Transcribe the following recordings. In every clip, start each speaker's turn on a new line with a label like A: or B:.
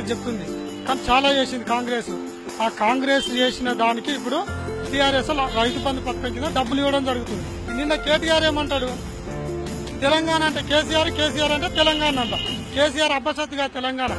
A: చెప్తుంది కానీ చాలా చేసింది కాంగ్రెస్ ఆ కాంగ్రెస్ చేసిన దానికి ఇప్పుడు టీఆర్ఎస్ రైతు బంధు పథకం కింద డబ్బులు ఇవ్వడం జరుగుతుంది నిన్న కేటీఆర్ ఏమంటాడు తెలంగాణ అంటే కేసీఆర్ కేసీఆర్ అంటే తెలంగాణ అంట కేసీఆర్ అబ్బసత్తుగా తెలంగాణ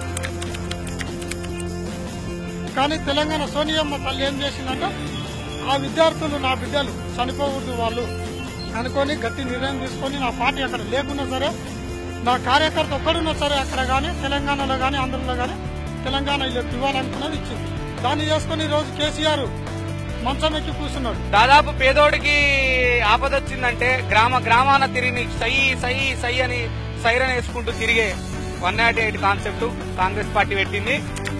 A: కానీ తెలంగాణ సోనియమ్మ తల్లి ఏం చేసిందంటే ఆ విద్యార్థులు నా బిడ్డలు చనిపోకూడదు వాళ్ళు అనుకొని గట్టి నిర్ణయం తీసుకొని నా పార్టీ అక్కడ లేకున్నా సరే నా కార్యకర్త ఒక్కడున్నా సరే అక్కడ కానీ తెలంగాణలో కానీ ఆంధ్రలో కానీ తెలంగాణ వీళ్ళకి ఇవ్వాలనుకున్నది ఇచ్చింది దాన్ని చేసుకుని ఈ రోజు కేసీఆర్ మంచం ఎక్కి కూర్చున్నాడు
B: దాదాపు పేదోడికి ఆపద వచ్చిందంటే గ్రామ గ్రామాన తిరిగి సై సై సై అని సైరన్ వేసుకుంటూ తిరిగే one naught eight concept Congress party పెట్టింది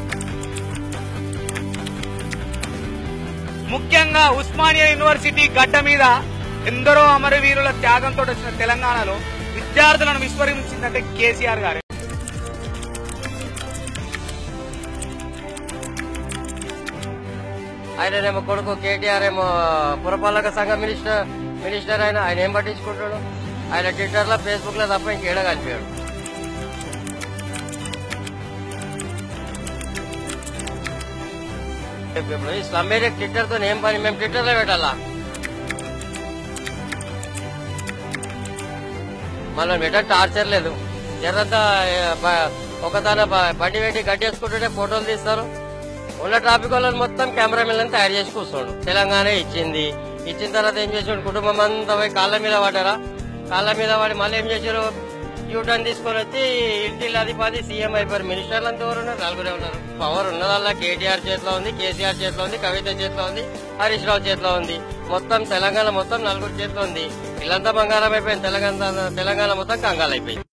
B: ముఖ్యంగా ఉస్మానియా యూనివర్సిటీ గడ్డ మీద ఎందరో అమరవీరుల త్యాగంతో వచ్చిన తెలంగాణలో విద్యార్థులను విస్మరించిందంటే కేసీఆర్ గారే
C: ఆయననేమో కొడుకు కేటీఆర్ ఏమో పురపాలక సంఘ మినిస్టర్ మినిస్టర్ ఆయన ఆయన ఏం పట్టించుకుంటాడు ఆయన ట్విట్టర్ లో ఫేస్బుక్ లో తప్ప ఇంకేడ కనిపించాడు ఇప్పుడు ఈ స్లమ్ ఏరియా ట్విట్టర్ తో ఏం పని మేము ట్విట్టర్ లో పెట్టాలా మళ్ళీ పెట్ట టార్చర్ లేదు జరంతా ఒక తన బండి పెట్టి గడ్డేసుకుంటుంటే ఫోటోలు తీస్తారు ఉన్న ట్రాఫిక్ వాళ్ళని మొత్తం కెమెరామెన్ తయారు చేసి కూర్చోడు తెలంగాణ ఇచ్చింది ఇచ్చిన తర్వాత ఏం చేసాడు కుటుంబం అంతా పోయి కాళ్ళ మీద పడ్డారా కాళ్ళ మీద పడి మళ్ళీ ఏం చేశారు యూటర్న్ తీసుకొని వచ్చి ఇంటిల్ అధిపతి సీఎం అయిపోయారు మినిస్టర్లు అంతా ఎవరు ఉన్నారు నలుగురే ఉన్నారు పవర్ ఉన్నదల్లా కేటీఆర్ చేతిలో ఉంది కేసీఆర్ చేతిలో ఉంది కవిత చేతిలో ఉంది హరీష్ రావు చేతిలో ఉంది మొత్తం తెలంగాణ మొత్తం నలుగురు చేతిలో ఉంది వీళ్ళంతా బంగారం అయిపోయింది తెలంగాణ తెలంగాణ మొత్తం కంగాలు అయిపోయింది